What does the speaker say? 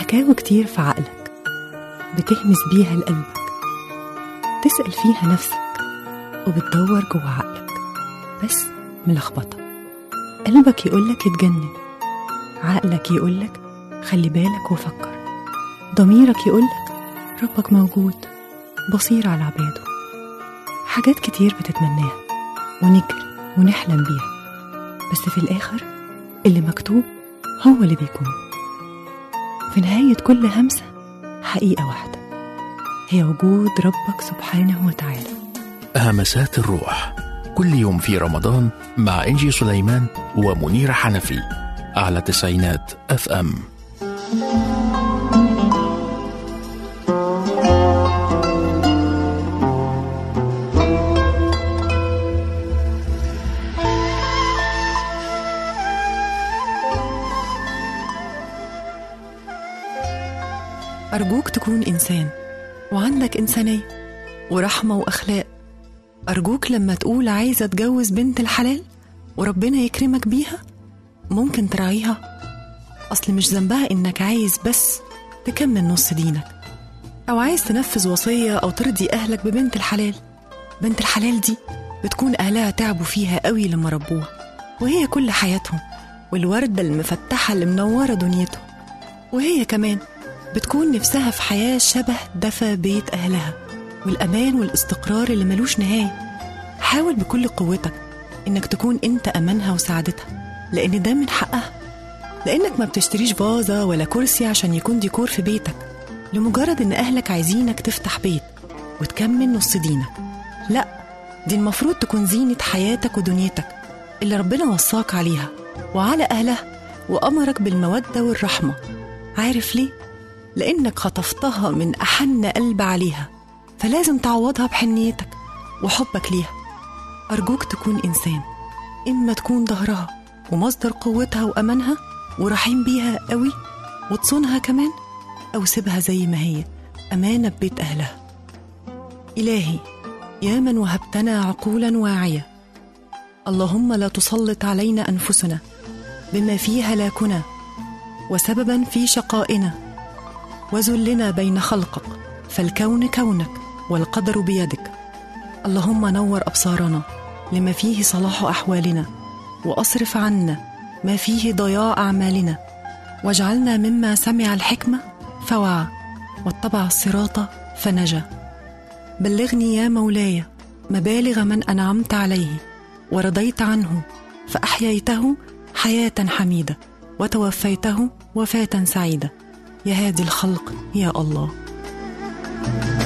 حكاوي كتير في عقلك بتهمس بيها لقلبك تسأل فيها نفسك وبتدور جوه عقلك بس ملخبطة قلبك يقولك اتجنن عقلك يقولك خلي بالك وفكر ضميرك يقولك ربك موجود بصير على عباده حاجات كتير بتتمناها ونجري ونحلم بيها بس في الآخر اللي مكتوب هو اللي بيكون في نهاية كل همسة حقيقة واحدة هي وجود ربك سبحانه وتعالى همسات الروح كل يوم في رمضان مع إنجي سليمان ومنير حنفي على تسعينات اف ام أرجوك تكون إنسان وعندك إنسانية ورحمة وأخلاق أرجوك لما تقول عايزة أتجوز بنت الحلال وربنا يكرمك بيها ممكن تراعيها أصل مش ذنبها إنك عايز بس تكمل نص دينك أو عايز تنفذ وصية أو ترضي أهلك ببنت الحلال بنت الحلال دي بتكون أهلها تعبوا فيها قوي لما ربوها وهي كل حياتهم والوردة المفتحة اللي منورة دنيتهم وهي كمان بتكون نفسها في حياة شبه دفى بيت أهلها والأمان والاستقرار اللي ملوش نهاية حاول بكل قوتك إنك تكون أنت أمانها وسعادتها لأن ده من حقها لأنك ما بتشتريش فازة ولا كرسي عشان يكون ديكور في بيتك لمجرد إن أهلك عايزينك تفتح بيت وتكمل نص دينك لا دي المفروض تكون زينة حياتك ودنيتك اللي ربنا وصاك عليها وعلى أهلها وأمرك بالمودة والرحمة عارف ليه؟ لأنك خطفتها من أحن قلب عليها فلازم تعوضها بحنيتك وحبك ليها أرجوك تكون إنسان إما تكون ظهرها ومصدر قوتها وأمانها ورحيم بيها قوي وتصونها كمان أو سيبها زي ما هي أمانة ببيت أهلها إلهي يا من وهبتنا عقولا واعية اللهم لا تسلط علينا أنفسنا بما فيه هلاكنا وسببا في شقائنا وذلنا بين خلقك فالكون كونك والقدر بيدك اللهم نور ابصارنا لما فيه صلاح احوالنا واصرف عنا ما فيه ضياع اعمالنا واجعلنا مما سمع الحكمه فوعى واتبع الصراط فنجا بلغني يا مولاي مبالغ من انعمت عليه ورضيت عنه فاحييته حياه حميده وتوفيته وفاه سعيده يا هادي الخلق يا الله